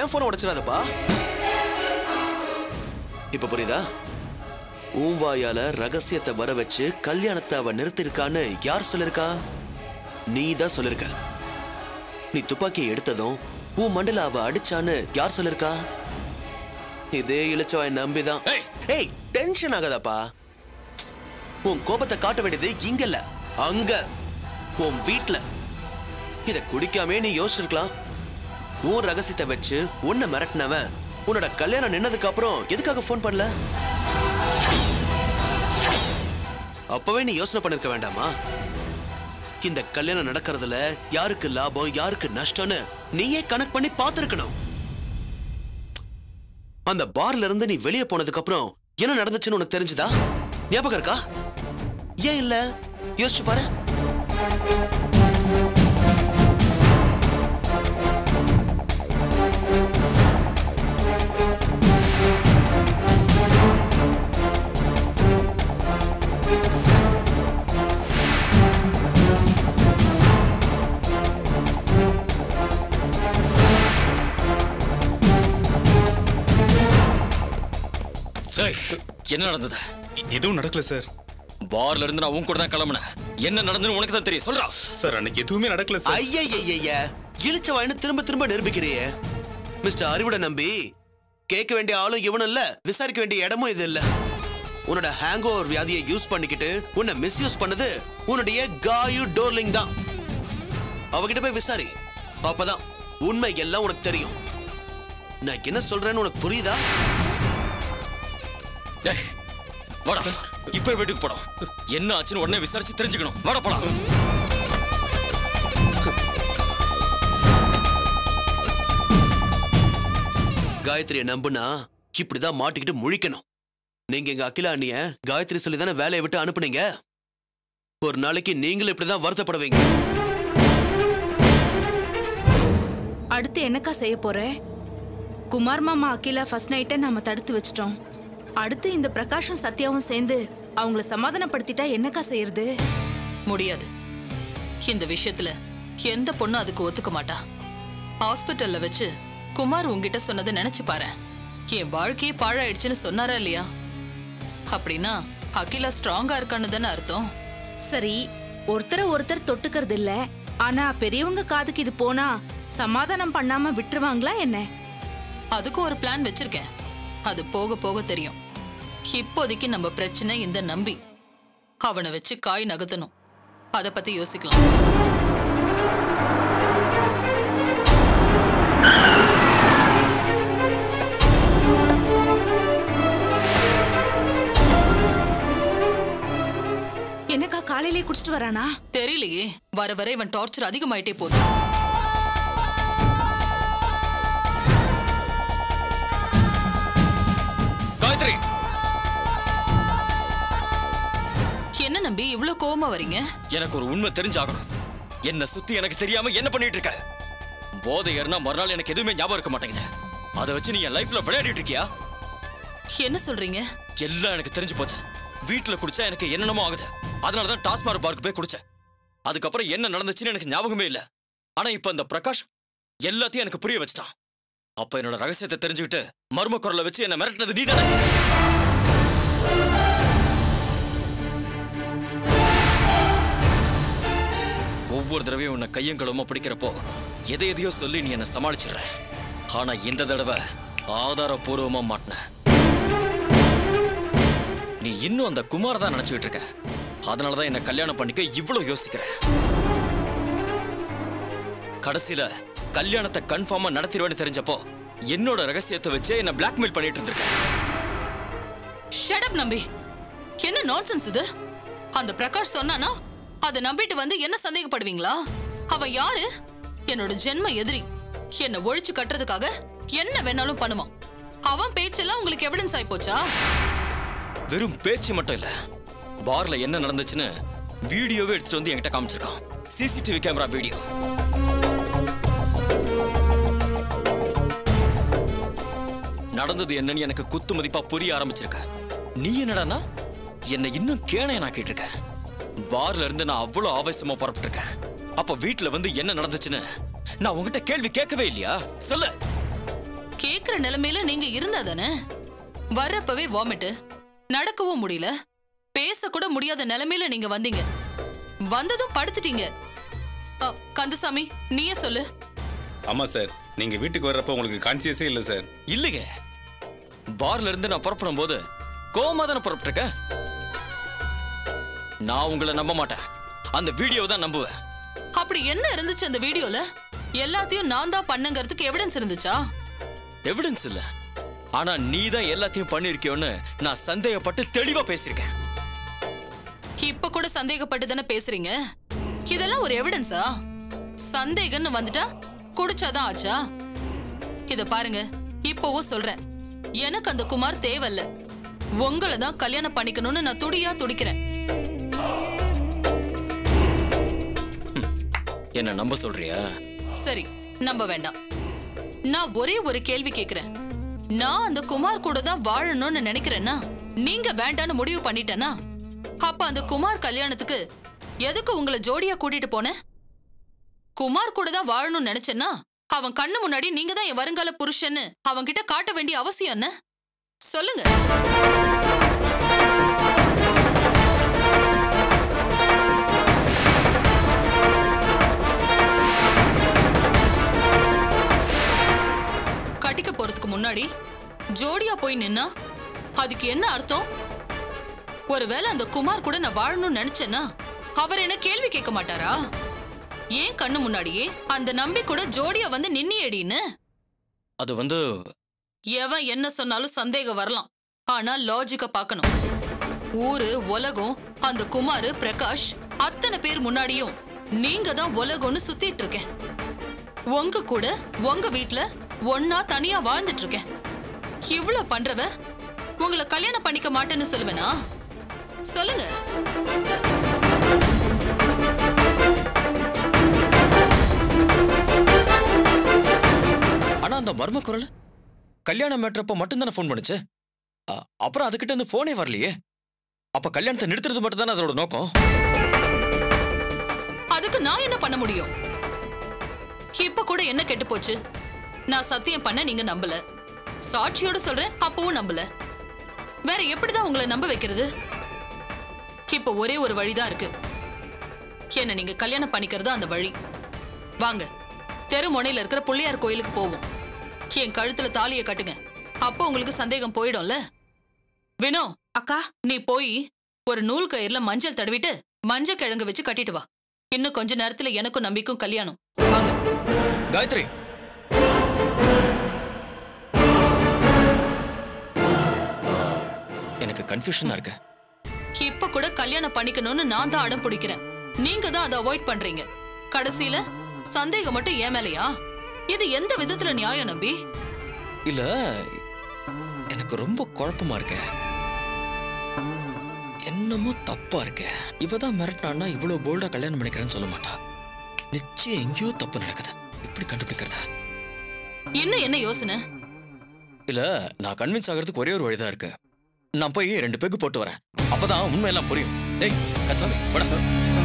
என் போனை உடைச்சிடாதப்பா இப்ப புரியுதா உன் வாயால ரகசியத்தை வர வச்சு கல்யாணத்தை அவ நிறுத்திருக்கான்னு யார் சொல்லிருக்கா நீ தான் சொல்லிருக்க நீ துப்பாக்கியை எடுத்ததும் உன் மண்டல அவ அடிச்சான்னு யார் சொல்லிருக்கா இதே இளிச்சவாய் நம்பிதான் ஏய்! ஏய் டென்ஷன் ஆகாதப்பா உன் கோபத்தை காட்ட வேண்டியது இங்க இல்ல அங்க உன் வீட்ல இத குடிக்காமே நீ யோசிச்சிருக்கலாம் உன் ரகசியத்தை வச்சு உன்னை மிரட்டினவன் உன்னோட கல்யாணம் நின்னதுக்கு அப்புறம் எதுக்காக ஃபோன் பண்ணல அப்பவே நீ யோசனை பண்ணிருக்க வேண்டாமா இந்த கல்யாணம் நடக்கிறதுல யாருக்கு லாபம் யாருக்கு நஷ்டம்னு நீயே கணக்கு பண்ணி பார்த்திருக்கணும் அந்த பார்ல இருந்து நீ வெளியே போனதுக்கு அப்புறம் என்ன நடந்துச்சுன்னு உனக்கு தெரிஞ்சுதா ஞாபகம் இருக்கா ஏன் இல்ல யோசிச்சு பாரு சரி என்ன நடந்தது எ- எதுவும் நடக்கல சார் பார்ல இருந்து நான் உன் கூட தான் கிளம்புனேன் என்ன நடந்ததுன்னு உனக்கு தான் தெரியும் சொல்றா சார் அன்னைக்கு எதுவுமே நடக்கல சார் ஐயய்யய்ய இழிச்சவாயின்னு திரும்ப திரும்ப நிரூபிக்கிறியே மிஸ்டர் அறிவுட நம்பி கேட்க வேண்டிய ஆளும் இவனும் இல்ல விசாரிக்க வேண்டிய இடமும் இது இல்ல உன்னோட ஹேங் ஓவர் வியாதியை யூஸ் பண்ணிக்கிட்டு உன்னை மிஸ்யூஸ் பண்ணது உன்னுடைய காயு டோர்லிங் தான் அவகிட்ட போய் விசாரி அப்பதான் உண்மை எல்லாம் உனக்கு தெரியும் நான் என்ன சொல்றேன்னு உனக்கு புரியுதா டேய் வாடா இப்ப வீட்டுக்கு போடும் என்ன ஆச்சுன்னு உடனே விசாரிச்சு தெரிஞ்சுக்கணும் வாடா போலாம் காயத்ரியை நம்புனா இப்படிதான் மாட்டிக்கிட்டு முழிக்கணும் நீங்க எங்க அகிலா அண்ணிய காயத்ரி சொல்லி தானே வேலையை விட்டு அனுப்புனீங்க ஒரு நாளைக்கு நீங்களும் இப்படிதான் வருத்தப்படுவீங்க அடுத்து என்னக்கா செய்ய போற குமார் மாமா அகிலா ஃபர்ஸ்ட் நைட்டை நாம தடுத்து வச்சிட்டோம் அடுத்து இந்த பிரகாஷும் சத்யாவும் சேர்ந்து அவங்கள சமாதானப்படுத்திட்டா என்னக்கா செய்யறது முடியாது இந்த விஷயத்துல எந்த பொண்ணும் அதுக்கு ஒத்துக்க மாட்டா ஹாஸ்பிட்டல்ல வச்சு குமார் உன்கிட்ட சொன்னதை நினைச்சு பாரு என் வாழ்க்கையே பாழாயிடுச்சுன்னு சொன்னாரா இல்லையா அப்படின்னா அகிலா ஸ்ட்ராங்கா இருக்கான்னு தானே அர்த்தம் சரி ஒருத்தரை ஒருத்தர் தொட்டுக்கிறது இல்ல ஆனா பெரியவங்க காதுக்கு இது போனா சமாதானம் பண்ணாம விட்டுருவாங்களா என்ன அதுக்கு ஒரு பிளான் வச்சிருக்கேன் அது போக போக தெரியும் இப்போதைக்கு நம்ம பிரச்சனை இந்த நம்பி அவனை வச்சு காய் நகர்த்தணும் அத பத்தி யோசிக்கலாம் என்னக்கா காலையிலே குடிச்சிட்டு வரானா தெரியலையே வர வர இவன் டார்ச்சர் அதிகமாயிட்டே போகுது காயத்ரி என்ன நம்பி இவ்ளோ கோவமா வரீங்க எனக்கு ஒரு உண்மை தெரிஞ்சாகணும் என்ன சுத்தி எனக்கு தெரியாம என்ன பண்ணிட்டு இருக்க போதை ஏறினா மறுநாள் எனக்கு எதுவுமே ஞாபகம் இருக்க மாட்டேங்குது அதை வச்சு நீ என் லைஃப்ல விளையாடிட்டு இருக்கியா என்ன சொல்றீங்க எல்லாம் எனக்கு தெரிஞ்சு போச்சு வீட்டுல குடிச்சா எனக்கு என்னென்னமோ ஆகுது அதனால தான் டாஸ்மாக் பார்க்கு போய் குடிச்சேன் அதுக்கப்புறம் என்ன நடந்துச்சுன்னு எனக்கு ஞாபகமே இல்ல ஆனா இப்ப இந்த பிரகாஷ் எல்லாத்தையும் எனக்கு புரிய வச்சுட்டான் அப்ப என்னோட ரகசியத்தை தெரிஞ்சுக்கிட்டு மர்ம குரலை வச்சு என்ன மிரட்டினது நீதானே ஒவ்வொரு தடவையும் உன்னை கையும் களவுமா பிடிக்கிறப்போ எதை எதையோ சொல்லி நீ என்ன சமாளிச்சிடுற ஆனா இந்த தடவை ஆதாரபூர்வமா மாட்டின நீ இன்னும் அந்த குமார் தான் நினைச்சுக்கிட்டு இருக்க அதனாலதான் என்ன கல்யாணம் பண்ணிக்க இவ்வளவு யோசிக்கிற கடைசியில கல்யாணத்தை கன்ஃபார்மா நடத்திடுவேன்னு தெரிஞ்சப்போ என்னோட ரகசியத்தை வச்சே என்ன பிளாக்மெயில் பண்ணிட்டு இருந்திருக்க ஷட் அப் நம்பி என்ன நான்சென்ஸ் இது அந்த பிரகாஷ் சொன்னானா அதை நம்பிட்டு வந்து என்ன சந்தேகப்படுவீங்களா அவன் யாரு என்னோட ஜென்ம எதிரி என்ன ஒழிச்சு கட்டுறதுக்காக என்ன வேணாலும் பண்ணுவான் அவன் பேச்செல்லாம் உங்களுக்கு எவிடன்ஸ் ஆயி போச்சா வெறும் பேச்சு மட்டும் இல்ல பார்ல என்ன நடந்துச்சுன்னு வீடியோவே எடுத்துட்டு வந்து என்கிட்ட காமிச்சிருக்கான் சிசிடிவி கேமரா வீடியோ நடந்தது என்னன்னு எனக்கு குத்து மதிப்பா புரிய ஆரம்பிச்சிருக்க நீ என்னடானா என்னை இன்னும் கேணையனாக்கிட்டு இருக்க பார்ல இருந்து நான் அவ்வளவு ஆவேசமா புறப்பட்டிருக்கேன் அப்ப வீட்டுல வந்து என்ன நடந்துச்சுன்னு நான் உங்ககிட்ட கேள்வி கேட்கவே இல்லையா சொல்லு கேக்குற நிலைமையில நீங்க இருந்தா தானே வர்றப்பவே வாமிட்டு நடக்கவும் முடியல பேச கூட முடியாத நிலைமையில நீங்க வந்தீங்க வந்ததும் படுத்துட்டீங்க அ, கந்தசாமி நீயே சொல்லு ஆமா சார் நீங்க வீட்டுக்கு வர்றப்ப உங்களுக்கு கான்சியஸே இல்ல சார் இல்லையே பார்ல இருந்து நான் புறப்படும் போது கோமா தானே புறப்பட்டிருக்கேன் நான் உங்களை நம்ப மாட்டேன் அந்த வீடியோ தான் நம்புவேன் அப்படி என்ன இருந்துச்சு அந்த வீடியோல எல்லாத்தையும் நான் தான் பண்ணுங்கிறதுக்கு எவிடன்ஸ் இருந்துச்சா எவிடன்ஸ் இல்ல ஆனா நீ தான் எல்லாத்தையும் பண்ணிருக்கியோன்னு நான் சந்தேகப்பட்டு தெளிவா பேசியிருக்கேன் இப்ப கூட சந்தேகப்பட்டு தானே பேசுறீங்க இதெல்லாம் ஒரு எவிடன்ஸா சந்தேகம்னு வந்துட்டா குடிச்சாதான் ஆச்சா இத பாருங்க இப்பவும் சொல்றேன் எனக்கு அந்த குமார் தேவையில்ல உங்களை தான் கல்யாணம் பண்ணிக்கணும்னு நான் துடியா துடிக்கிறேன் என்ன நம்ப சொல்றியா சரி நம்ப வேண்டாம் நான் ஒரே ஒரு கேள்வி கேக்குறேன் நான் அந்த குமார் கூட தான் வாழணும்னு நினைக்கிறேன்னா நீங்க வேண்டான்னு முடிவு பண்ணிட்டேனா அப்ப அந்த குமார் கல்யாணத்துக்கு எதுக்கு உங்களை ஜோடியா கூட்டிட்டு போனேன் குமார் கூட தான் வாழணும்னு நினைச்சேன்னா அவன் கண்ணு முன்னாடி நீங்க தான் என் வருங்கால புருஷன்னு அவன் கிட்ட காட்ட வேண்டிய அவசியம் என்ன சொல்லுங்க கட்டிக்க போறதுக்கு முன்னாடி ஜோடியா போய் நின்னா அதுக்கு என்ன அர்த்தம் ஒருவேளை அந்த குமார் கூட நான் வாழணும்னு நினைச்சேன்னா அவர் என்ன கேள்வி கேட்க மாட்டாரா ஏன் கண்ணு முன்னாடியே அந்த நம்பி கூட ஜோடியா வந்து நின்னியடின்னு அது வந்து எவன் என்ன சொன்னாலும் சந்தேகம் வரலாம் ஆனா லாஜிக்க பார்க்கணும் ஊரு உலகம் அந்த குமாரு பிரகாஷ் அத்தனை பேர் முன்னாடியும் நீங்க தான் உலகம்னு சுத்திட்டு இருக்கேன் உங்க கூட உங்க வீட்ல ஒன்னா தனியா வாழ்ந்துட்டு இருக்கேன் இவ்ளோ பண்றவ உங்களை கல்யாணம் பண்ணிக்க மாட்டேன்னு சொல்லுவேனா சொல்லுங்க ஆனா அந்த மர்ம குரல் கல்யாணம் மேட்ரப்ப மட்டும்தானே ஃபோன் பண்ணுச்சு அ- அப்புறம் அதுகிட்ட இருந்து ஃபோனே வரலையே அப்ப கல்யாணத்தை நிறுத்துறது மட்டும் தானே அதோட நோக்கம் அதுக்கு நான் என்ன பண்ண முடியும் இப்ப கூட என்ன கெட்டு போச்சு நான் சத்தியம் பண்ண நீங்க நம்பல சாட்சியோட சொல்றேன் அப்பவும் நம்பல வேற எப்படிதான் உங்களை நம்ப வைக்கிறது இப்ப ஒரே ஒரு வழிதான் இருக்கு என்ன நீங்க கல்யாணம் பண்ணிக்கிறது அந்த வழி வாங்க தெரு முனையில இருக்கிற பிள்ளையார் கோயிலுக்கு போவோம் என் கழுத்துல தாலியை கட்டுங்க அப்போ உங்களுக்கு சந்தேகம் போயிடும்ல வினோ அக்கா நீ போய் ஒரு நூல் கயிறுல மஞ்சள் தடவிட்டு மஞ்சள் கிழங்கு வச்சு கட்டிட்டு வா இன்னும் கொஞ்ச நேரத்துல எனக்கும் நம்பிக்கும் கல்யாணம் வாங்க காயத்ரி ஆ, எனக்கு கன்ஃபியூஷனா இருக்கு இப்ப கூட கல்யாணம் பண்ணிக்கணும்னு நான் தான் அடம் பிடிக்கிறேன் நீங்க தான் அதை அவாய்ட் பண்றீங்க கடைசியில சந்தேகம் மட்டும் ஏன் மேலையா இது எந்த விதத்துல நியாயம் நம்பி இல்ல எனக்கு ரொம்ப குழப்பமா இருக்க என்னமோ தப்பா இருக்க இவ தான் மிரட்டினா இவ்வளவு போல்டா கல்யாணம் பண்ணிக்கிறேன்னு சொல்ல மாட்டா நிச்சயம் எங்கேயோ தப்பு நடக்குது இப்படி கண்டுபிடிக்கிறதா இன்னும் என்ன யோசனை இல்ல நான் கன்வின்ஸ் ஆகிறதுக்கு ஒரே ஒரு வழிதான் இருக்கு நான் போய் ரெண்டு பெக்கு போட்டு வரேன் அப்பதான் உண்மையெல்லாம் புரியும் டேய் கச்சாமி போடா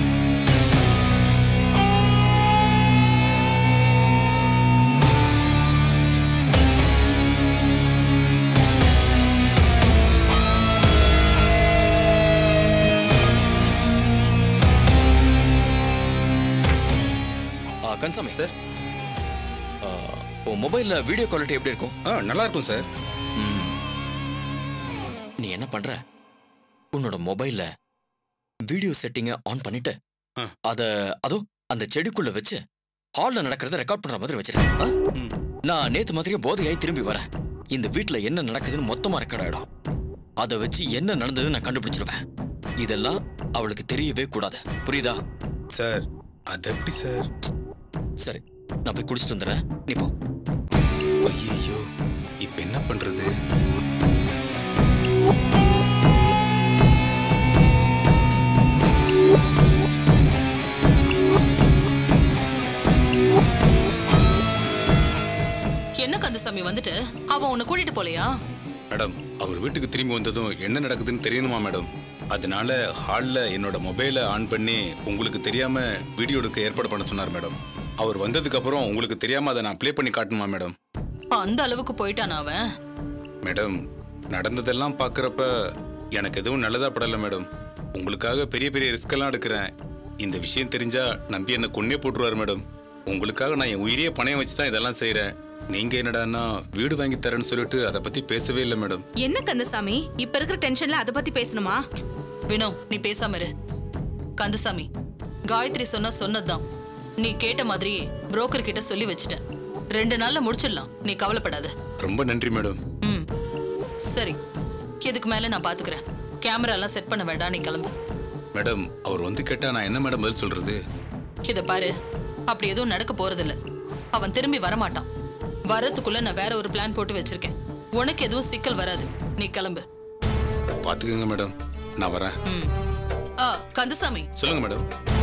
ஆ, கன்சாமி சார் ஆ, உன் மொபைல்ல வீடியோ குவாலிட்டி எப்படி இருக்கும் ஆ நல்லா இருக்கும் சார் நீ என்ன பண்ற உன்னோட மொபைல்ல வீடியோ செட்டிங்கை ஆன் பண்ணிட்டு ஆ. அத அதோ அந்த செடிக்குள்ள வச்சு ஹால்ல நடக்கிறத ரெக்கார்ட் பண்ற மாதிரி வச்சிரு ஆ? ம். நான் நேத்து மாதிரியே போதையாய் திரும்பி வரேன் இந்த வீட்ல என்ன நடக்குதுன்னு மொத்தமா ரெக்கார்ட் ஆயிடும் அதை வச்சு என்ன நடந்ததுன்னு நான் கண்டுபிடிச்சிருவேன் இதெல்லாம் அவளுக்கு தெரியவே கூடாது புரியுதா சார் அது எப்படி சார் சரி நான் போய் குடிச்சிட்டு வந்துடுறேன் நீ போ ஐயோ இப்ப என்ன பண்றது என்ன கந்தசாமி வந்துட்டு அவன் உன்னை கூட்டிட்டு போலையா மேடம் அவர் வீட்டுக்கு திரும்பி வந்ததும் என்ன நடக்குதுன்னு தெரியணுமா மேடம் அதனால ஹாலில் என்னோட மொபைலை ஆன் பண்ணி உங்களுக்கு தெரியாம வீடியோ எடுக்க ஏற்பாடு பண்ண சொன்னார் மேடம் அவர் வந்ததுக்கு அப்புறம் உங்களுக்கு தெரியாம அதை நான் ப்ளே பண்ணி காட்டணுமா மேடம் அந்த அளவுக்கு போயிட்டான் அவன் மேடம் நடந்ததெல்லாம் பார்க்குறப்ப எனக்கு எதுவும் நல்லதா படல மேடம் உங்களுக்காக பெரிய பெரிய ரிஸ்க் எல்லாம் எடுக்கிறேன் இந்த விஷயம் தெரிஞ்சா நம்பி என்ன கொன்னே போட்டுருவாரு மேடம் உங்களுக்காக நான் என் உயிரையே பணையம் வச்சு தான் இதெல்லாம் செய்கிறேன் நீங்க என்னடான்னா வீடு வாங்கி தரேன்னு சொல்லிட்டு அதை பத்தி பேசவே இல்லை மேடம் என்ன கந்தசாமி இப்ப இருக்கிற டென்ஷன்ல அதை பத்தி பேசணுமா வினோ நீ பேசாம இரு கந்தசாமி காயத்ரி சொன்னா சொன்னதுதான் நீ கேட்ட மாதிரியே புரோக்கர் கிட்ட சொல்லி வச்சுட்டேன் ரெண்டு நாள்ல முடிச்சிடலாம் நீ கவலைப்படாத ரொம்ப நன்றி மேடம் ம் சரி இதுக்கு மேல நான் பாத்துக்கிறேன் கேமரா எல்லாம் செட் பண்ண வேண்டாம் நீ கிளம்பு மேடம் அவர் வந்து கேட்டா நான் என்ன மேடம் பதில் சொல்றது இத பாரு அப்படி எதுவும் நடக்க போறதில்ல அவன் திரும்பி வரமாட்டான் வரதுக்குள்ள நான் வேற ஒரு பிளான் போட்டு வச்சிருக்கேன் உனக்கு எதுவும் சிக்கல் வராது நீ கிளம்பு பார்த்துக்கோங்க மேடம் நான் வரேன் ம் ஆ கந்தசாமி சொல்லுங்க மேடம்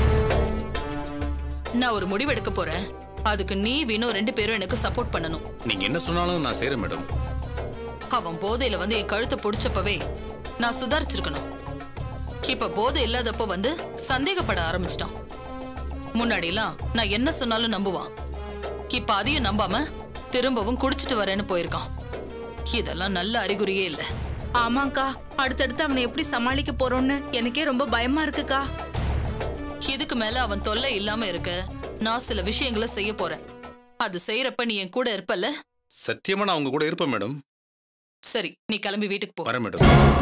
நான் ஒரு முடிவு எடுக்க போறேன் அதுக்கு நீ வினோ ரெண்டு பேரும் எனக்கு சப்போர்ட் பண்ணணும் நீங்க என்ன சொன்னாலும் நான் செய்கிறேன் மேடம் அவன் போதையில வந்து என் கழுத்தை புடிச்சப்பவே நான் சுதாரிச்சிருக்கணும் இப்ப போதை இல்லாதப்போ வந்து சந்தேகப்பட ஆரம்பிச்சிட்டான் முன்னாடிலாம் நான் என்ன சொன்னாலும் நம்புவான் இப்ப அதையும் நம்பாம திரும்பவும் குடிச்சிட்டு வரேன்னு போயிருக்கான் இதெல்லாம் நல்ல அறிகுறியே இல்ல ஆமாங்கா அடுத்தடுத்து அவனை எப்படி சமாளிக்க போறோம்னு எனக்கே ரொம்ப பயமா இருக்குக்கா இதுக்கு மேல அவன் தொல்லை இல்லாம இருக்க நான் சில விஷயங்களை செய்ய போறேன் அது செய்யறப்ப நீ என் கூட இருப்பல்ல சத்தியமா நான் உங்க கூட இருப்பேன் மேடம் சரி நீ கிளம்பி வீட்டுக்கு போ வரேன் மேடம்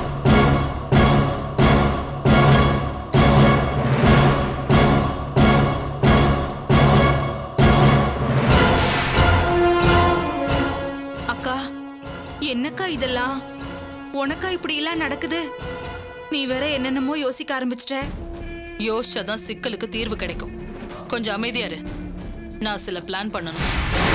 அக்கா என்னக்கா இதெல்லாம் உனக்கா இப்படி எல்லாம் நடக்குது நீ வேற என்னென்னமோ யோசிக்க ஆரம்பிச்சிட்ட யோசிச்சாதான் சிக்கலுக்கு தீர்வு கிடைக்கும் கொஞ்சம் அமைதியா இரு நான் சில பிளான் பண்ணணும்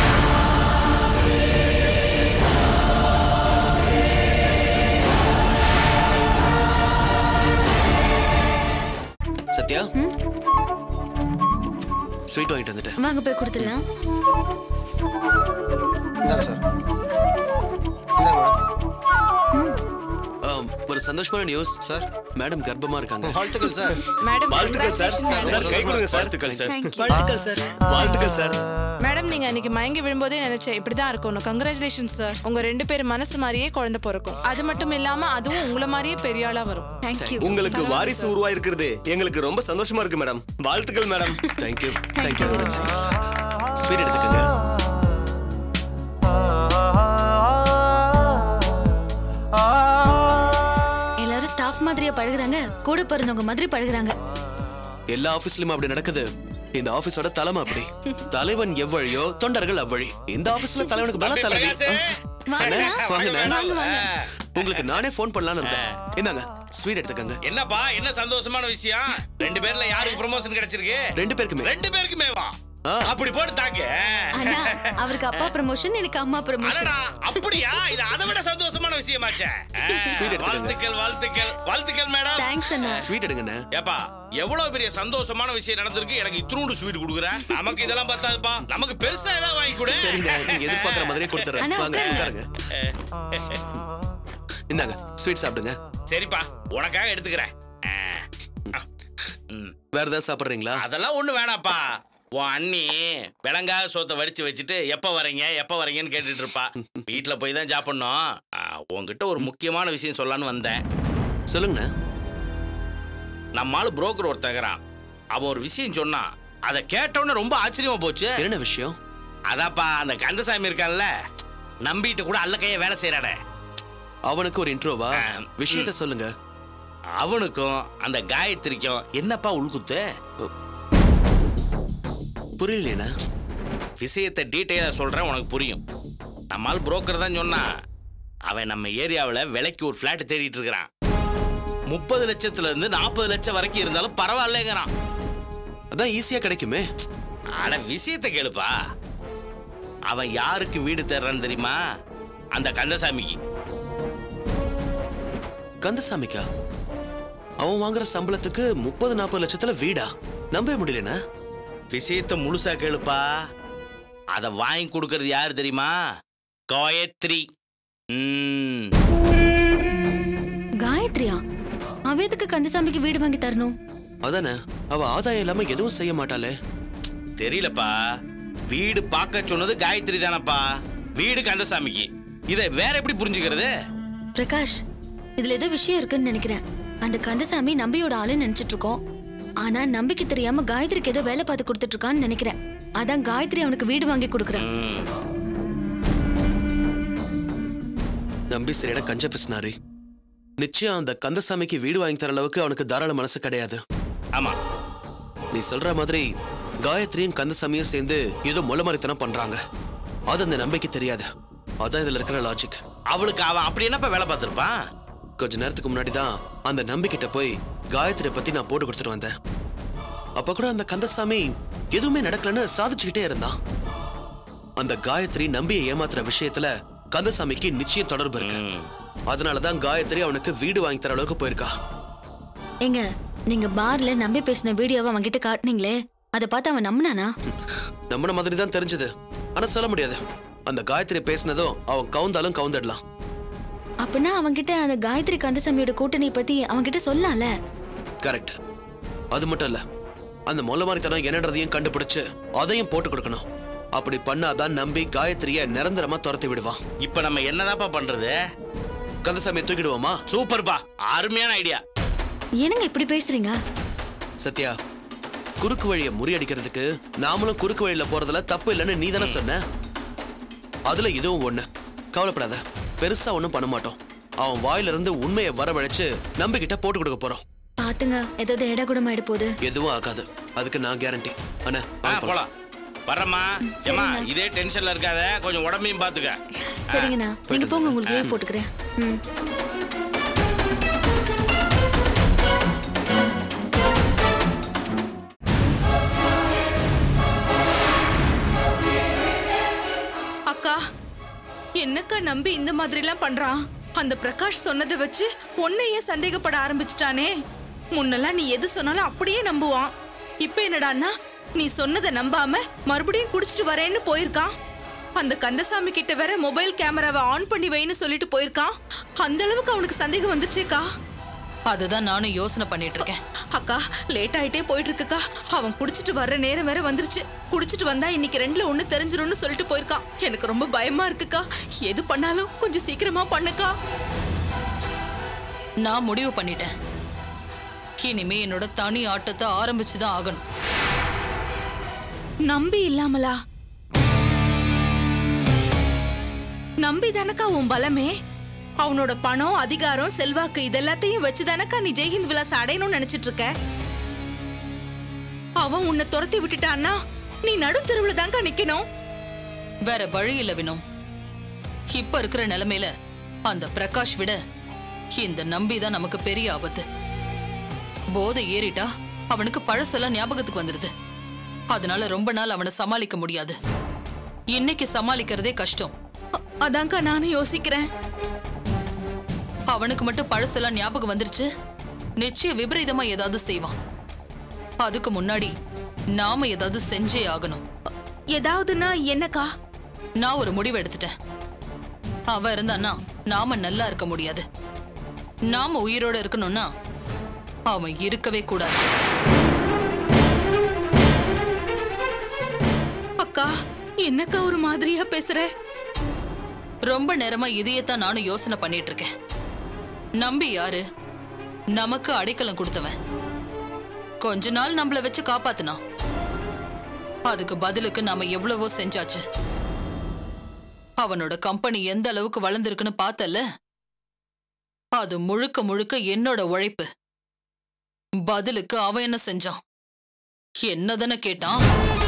சத்யா ஸ்வீட் வாங்கிட்டு வந்துட்டேன் வாங்க போய் கொடுத்துடலாம் இந்தாங்க சார் இந்தாங்க மேடம் ஒரு சந்தோஷமான நியூஸ் சார் மேடம் கர்ப்பமா இருக்காங்க வாழ்த்துக்கள் சார் மேடம் வாழ்த்துக்கள் சார் சார் கை கொடுங்க சார் வாழ்த்துக்கள் சார் தேங்க்யூ வாழ்த்துக்கள் சார் வாழ்த்துக்கள் சார் மேடம் நீங்க அன்னைக்கு மயங்கி விழும்போதே நினைச்சேன் இப்படிதான் இருக்கணும் கங்க்ராச்சுலேஷன் சார் உங்க ரெண்டு பேர் மனசு மாதிரியே குழந்தை பிறக்கும் அது மட்டும் இல்லாம அதுவும் உங்கள மாதிரியே பெரிய ஆளா வரும் தேங்க்யூ உங்களுக்கு வாரிசு உருவாயிருக்கிறது எங்களுக்கு ரொம்ப சந்தோஷமா இருக்கு மேடம் வாழ்த்துக்கள் madam thank you thank you very much sweet எடுத்துக்கங்க எல்லாரும் ஸ்டாஃப் மாதிரியா பழகுறாங்க கூட பிறந்தவங்க மாதிரி பழகுறாங்க எல்லா ஆபீஸ்லயும் அப்படி நடக்குது இந்த ஆபீஸோட தலைமை அப்படி தலைவன் எவ்வழியோ தொண்டர்கள் அவ்வழி இந்த ஆபீஸ்ல தலைவனுக்கு பல தலைவி வாங்க வாங்கண்ணே. வாங்க வாங்க உங்களுக்கு நானே ஃபோன் பண்ணலாம்னு இருந்தேன் இந்தாங்க ஸ்வீட் எடுத்துக்கங்க என்னப்பா என்ன சந்தோஷமான விஷயம் ரெண்டு பேர்ல யாருக்கு ப்ரமோஷன் கிடைச்சிருக்கு ரெண்டு பேருக்குமே ரெண்டு பேருக்குமே வா ஆ. அப்படி போட்டு தாக்கு அண்ணா அவருக்கு அப்பா ப்ரமோஷன் எனக்கு அம்மா ப்ரமோஷன் அடடா அப்படியா இது அதை விட சந்தோஷமான விஷயமாச்சே ஆ, Sweet எடுத்துக்கங்க. வாழ்த்துக்கள் வாழ்த்துக்கள் வாழ்த்துக்கள் மேடம் தேங்க்ஸ் அண்ணா ஸ்வீட் எடுங்கண்ணே ஏப்பா எவ்வளவு பெரிய சந்தோஷமான விஷயம் நடந்திருக்கு எனக்கு இத்தினூண்டு ஸ்வீட் கொடுக்குற நமக்கு இதெல்லாம் பத்தாதுப்பா நமக்கு பெருசா ஏதாவது வாங்கி கொடு சரிண்ணே நீங்க எதிர்பார்க்குற மாதிரியே கொடுத்துறேன் அண்ணா, வாங்க உட்காருங்க. உட்காருங்க இந்தாங்க ஸ்வீட் சாப்பிடுங்க சரிப்பா உனக்காக எடுத்துக்கிறேன் ஆ. ஆ. ம். வேற ஏதாவது சாப்பிடுறீங்களா அதெல்லாம் ஒண்ணு வேணாப்பா உன் அண்ணி விளங்காத சோத்தை வடிச்சு வச்சுட்டு எப்ப வரீங்க எப்ப வரீங்கன்னு கேட்டுட்டு இருப்பா வீட்டுல போய் தான் சாப்பிடணும் ஆ, உன்கிட்ட ஒரு முக்கியமான விஷயம் சொல்லலான்னு வந்தேன் சொல்லுங்கண்ணே நம்ம ஆளு புரோக்கர் ஒருத்தகிறான் அவன் ஒரு விஷயம் சொன்னான் அதை கேட்டவுடனே ரொம்ப ஆச்சரியமா போச்சு என்ன விஷயம் அதாப்பா அந்த கந்தசாமி இருக்கான்ல நம்பிட்டு கூட அல்ல கைய வேலை செய்யறானே அவனுக்கு ஒரு இன்ட்ரோவா ஆ, விஷயத்த சொல்லுங்க அவனுக்கும் அந்த காயத்ரிக்கும் என்னப்பா உள்குத்து புரியலையேண்ணே விஷயத்தை டீட்டெயிலாக சொல்கிறேன் உனக்கு புரியும் நம்மால் புரோக்கர் தான் சொன்னான் அவன் நம்ம ஏரியாவில் விலைக்கு ஒரு ஃப்ளாட் தேடிட்டு இருக்கிறான் முப்பது லட்சத்துல இருந்து நாற்பது லட்சம் வரைக்கும் இருந்தாலும் பரவாயில்லைங்கிறான் அதான் ஈஸியா கிடைக்குமே அட விஷயத்தை கேளுப்பா அவன் யாருக்கு வீடு தேடுறான்னு தெரியுமா அந்த கந்தசாமிக்கு கந்தசாமிக்கா அவன் வாங்குற சம்பளத்துக்கு முப்பது நாற்பது லட்சத்துல வீடா நம்பவே முடியலண்ணே விஷயத்தை முழுசா கேளுப்பா அதை வாங்கி கொடுக்கறது யாரு தெரியுமா காயத்ரி ம் காயத்ரியா அவ எதுக்கு கந்தசாமிக்கு வீடு வாங்கி தரணும் அதானே அவ ஆதாயம் இல்லாம எதுவும் செய்ய மாட்டாளே தெரியலப்பா வீடு பார்க்க சொன்னது காயத்ரி தானப்பா வீடு கந்தசாமிக்கு இதை வேற எப்படி புரிஞ்சுக்கிறது பிரகாஷ் இதுல ஏதோ விஷயம் இருக்குன்னு நினைக்கிறேன் அந்த கந்தசாமி நம்பியோட ஆளுன்னு நினைச்சிட்டு இருக்கோம் ஆனா நம்பிக்கை தெரியாம காயத்ரிக்கு ஏதோ வேலை பார்த்து கொடுத்துட்டு இருக்கான்னு நினைக்கிறேன் அதான் காயத்ரி அவனுக்கு வீடு வாங்கி கொடுக்குறேன் நம்பி சரியான கஞ்ச பிசினாரி நிச்சயம் அந்த கந்தசாமிக்கு வீடு வாங்கி தர அளவுக்கு அவனுக்கு தாராள மனசு கிடையாது ஆமா நீ சொல்ற மாதிரி காயத்ரியும் கந்தசாமியும் சேர்ந்து ஏதோ முளமறித்தனம் பண்றாங்க அது அந்த நம்பிக்கை தெரியாது அதான் இதுல இருக்கிற லாஜிக் அவளுக்கு அவன் அப்படி என்னப்பா வேலை பார்த்துருப்பான் கொஞ்ச நேரத்துக்கு முன்னாடி தான் அந்த நம்பிக்கிட்ட போய் காயத்ரி பத்தி நான் போட்டு கொடுத்துட்டு வந்தேன் அப்ப கூட அந்த கந்தசாமி எதுவுமே நடக்கலன்னு சாதிச்சுக்கிட்டே இருந்தான் அந்த காயத்ரி நம்பியை ஏமாத்துற விஷயத்துல கந்தசாமிக்கு நிச்சயம் தொடர்பு இருக்கு அதனாலதான் காயத்ரி அவனுக்கு வீடு வாங்கி தர அளவுக்கு போயிருக்கா ஏங்க நீங்க பார்ல நம்பி பேசின வீடியோவை அவன்கிட்ட காட்டுனீங்களே அதை பார்த்து அவன் நம்பினானா நம்பின மாதிரி தான் தெரிஞ்சது ஆனா சொல்ல முடியாது அந்த காயத்ரி பேசினதும் அவன் கவுந்தாலும் கவுந்துடலாம் அப்படின்னா அவன்கிட்ட அந்த காயத்ரி கந்தசாமியோட கூட்டணி பத்தி அவன்கிட்ட சொல்லலாம்ல கரெக்ட் அது மட்டும் இல்ல அந்த மொல்ல மாதிரித்தனம் என்னன்றதையும் கண்டுபிடிச்சு அதையும் போட்டு கொடுக்கணும் அப்படி பண்ணாதான் நம்பி காயத்ரிய நிரந்தரமா துரத்தி விடுவான் இப்ப நம்ம என்னதாப்பா பண்றது கந்தசாமியை தூக்கிடுவோமா சூப்பர்ப்பா அருமையான ஐடியா என்னங்க இப்படி பேசுறீங்க சத்யா குறுக்கு வழியை முறியடிக்கிறதுக்கு நாமளும் குறுக்கு வழியில போறதுல தப்பு இல்லைன்னு நீ தானே சொன்ன அதுல இதுவும் ஒண்ணு கவலைப்படாத பெருசா ஒண்ணும் பண்ண மாட்டோம் அவன் வாயிலிருந்து உண்மையை வரவழைச்சு நம்பிக்கிட்ட போட்டு கொடுக்க போறோம் பாத்துங்க ஏதாவது இட கூடமாயிட போகுது எதுவும் ஆகாது அதுக்கு நான் கேரண்டி அண்ணா ஆ வாங்க போலாம். போலாம் வரம்மா ஏமா இதே டென்ஷன்ல இருக்காத கொஞ்சம் உடம்பையும் பாத்துக்க சரிங்கண்ணா நீங்க போங்க உங்களுக்கு லீவ் போட்டுக்கிறேன் ம் அக்கா என்னக்கா நம்பி இந்த மாதிரிலாம் பண்றான் அந்த பிரகாஷ் சொன்னதை வச்சு உன்னையே சந்தேகப்பட ஆரம்பிச்சிட்டானே முன்னெல்லாம் நீ எது சொன்னாலும் அப்படியே நம்புவான் இப்ப என்னடான்னா நீ சொன்னதை நம்பாம மறுபடியும் குடிச்சிட்டு வரேன்னு போயிருக்கான் அந்த கந்தசாமி கிட்ட வேற மொபைல் கேமராவை ஆன் பண்ணி வைன்னு சொல்லிட்டு போயிருக்கான் அந்த அளவுக்கு அவனுக்கு சந்தேகம் வந்துருச்சேக்கா அதுதான் நானும் யோசனை பண்ணிட்டு இருக்கேன் அக்கா லேட் ஆயிட்டே போயிட்டு இருக்குக்கா அவன் குடிச்சிட்டு வர்ற நேரம் வேற வந்துருச்சு குடிச்சிட்டு வந்தா இன்னைக்கு ரெண்டுல ஒண்ணு தெரிஞ்சிரும்னு சொல்லிட்டு போயிருக்கான் எனக்கு ரொம்ப பயமா இருக்குக்கா எது பண்ணாலும் கொஞ்சம் சீக்கிரமா பண்ணுக்கா நான் முடிவு பண்ணிட்டேன் இனிமே என்னோட தனி ஆட்டத்தை ஆரம்பிச்சுதான் ஆகணும் நம்பி இல்லாமலா நம்பி தானக்கா உன் பலமே அவனோட பணம் அதிகாரம் செல்வாக்கு இதெல்லாத்தையும் வச்சு தானக்கா நீ ஜெய்ஹிந்த் விலாஸ் அடையணும்னு நினைச்சிட்டு இருக்க அவன் உன்னை துரத்தி விட்டுட்டான்னா நீ நடுத்தெருவுல தான்க்கா நிக்கணும் வேற வழி இல்ல வினோம் இப்ப இருக்கிற நிலைமையில அந்த பிரகாஷ் விட இந்த நம்பி தான் நமக்கு பெரிய ஆபத்து போதை ஏறிட்டா அவனுக்கு பழசெல்லாம் ஞாபகத்துக்கு வந்துருது அதனால ரொம்ப நாள் அவனை சமாளிக்க முடியாது இன்னைக்கு சமாளிக்கிறதே கஷ்டம் அ- அதான்க்கா நானும் யோசிக்கிறேன் அவனுக்கு மட்டும் பழசெல்லாம் ஞாபகம் வந்துருச்சு நிச்சய விபரீதமா ஏதாவது செய்வான் அதுக்கு முன்னாடி நாம ஏதாவது செஞ்சே ஆகணும் ஏதாவதுன்னா என்னக்கா நான் ஒரு முடிவு எடுத்துட்டேன் அவ இருந்தான்னா நாம நல்லா இருக்க முடியாது நாம உயிரோட இருக்கணும்னா அவன் இருக்கவே கூடாது அக்கா என்னக்கா ஒரு மாதிரியா பேசுற ரொம்ப நேரமா இதையத்தான் நானும் யோசனை பண்ணிட்டு இருக்கேன் நம்பி யாரு நமக்கு அடைக்கலம் கொடுத்தவன் கொஞ்ச நாள் நம்மள வச்சு காப்பாத்துனான் அதுக்கு பதிலுக்கு நாம எவ்வளவோ செஞ்சாச்சு அவனோட கம்பெனி எந்த அளவுக்கு வளர்ந்துருக்குன்னு பார்த்தல அது முழுக்க முழுக்க என்னோட உழைப்பு பதிலுக்கு அவன் என்ன செஞ்சான் என்னதானே கேட்டான்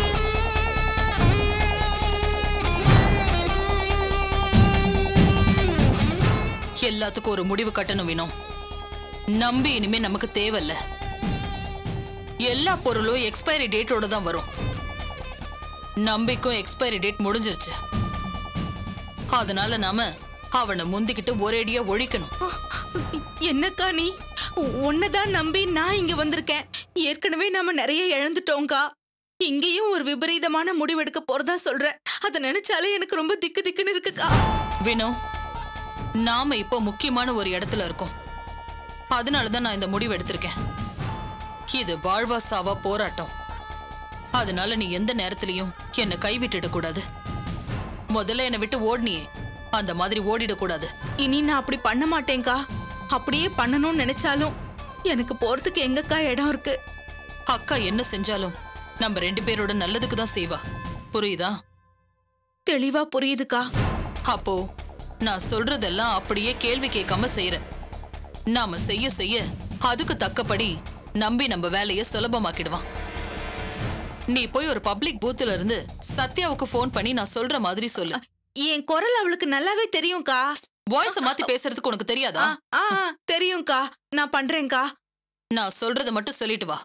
எல்லாத்துக்கும் ஒரு முடிவு கட்டணும் வேணும் நம்பி இனிமே நமக்கு தேவையில்ல எல்லா பொருளும் எக்ஸ்பைரி டேட்டோட தான் வரும் நம்பிக்கும் எக்ஸ்பைரி டேட் முடிஞ்சிருச்சு அதனால நாம அவனை முந்திக்கிட்டு ஒரேடியா ஒழிக்கணும் என்னக்கா நீ உன்னதான் நம்பி நான் இங்க வந்திருக்கேன் ஏற்கனவே நாம நிறைய இழந்துட்டோம்க்கா இங்கேயும் ஒரு விபரீதமான முடிவெடுக்க போறதா சொல்ற அதை நினைச்சாலே எனக்கு ரொம்ப திக்கு திக்குன்னு இருக்குக்கா வினோ நாம இப்போ முக்கியமான ஒரு இடத்துல இருக்கோம் அதனாலதான் நான் இந்த முடிவு எடுத்திருக்கேன் இது வாழ்வா சாவா போராட்டம் அதனால நீ எந்த நேரத்திலையும் என்னை கைவிட்டுட கூடாது முதல்ல என்னை விட்டு ஓடுனியே அந்த மாதிரி ஓடிடக்கூடாது இனி நான் அப்படி பண்ண மாட்டேன்க்கா அப்படியே பண்ணணும்னு நினைச்சாலும் எனக்கு போறதுக்கு எங்கக்கா இடம் இருக்கு அக்கா என்ன செஞ்சாலும் நம்ம ரெண்டு பேரோட நல்லதுக்கு தான் செய்வா புரியுதா தெளிவா புரியுதுக்கா அப்போ நான் சொல்றதெல்லாம் அப்படியே கேள்வி கேட்காம செய்யறேன் நாம செய்ய செய்ய அதுக்கு தக்கபடி நம்பி நம்ம வேலைய சுலபமாக்கிடுவான் நீ போய் ஒரு பப்ளிக் பூத்துல இருந்து சத்யாவுக்கு ஃபோன் பண்ணி நான் சொல்ற மாதிரி சொல்லு என் குரல் அவளுக்கு நல்லாவே தெரியும்க்கா வாய்ஸ மாத்தி பேசுறதுக்கு உனக்கு தெரியாதா ஆ ஆ, தெரியும்க்கா நான் பண்றேன்க்கா நான் சொல்றத மட்டும் சொல்லிட்டு வா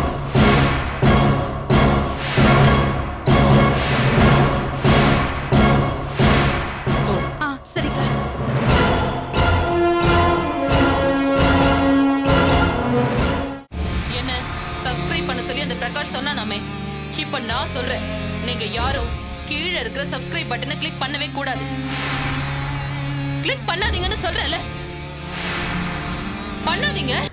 போ. ஆ சரிக்கா என்ன சப்ஸ்கிரைப் பண்ண சொல்லி அந்த பிரகாஷ் சொன்னானாமே இப்ப நான் சொல்றேன் நீங்க யாரும் கீழே இருக்கிற சப்ஸ்கிரைப் பட்டனை கிளிக் பண்ணவே கூடாது கிளிக் பண்ணாதீங்கன்னு சொல்றேன்ல பண்ணாதீங்க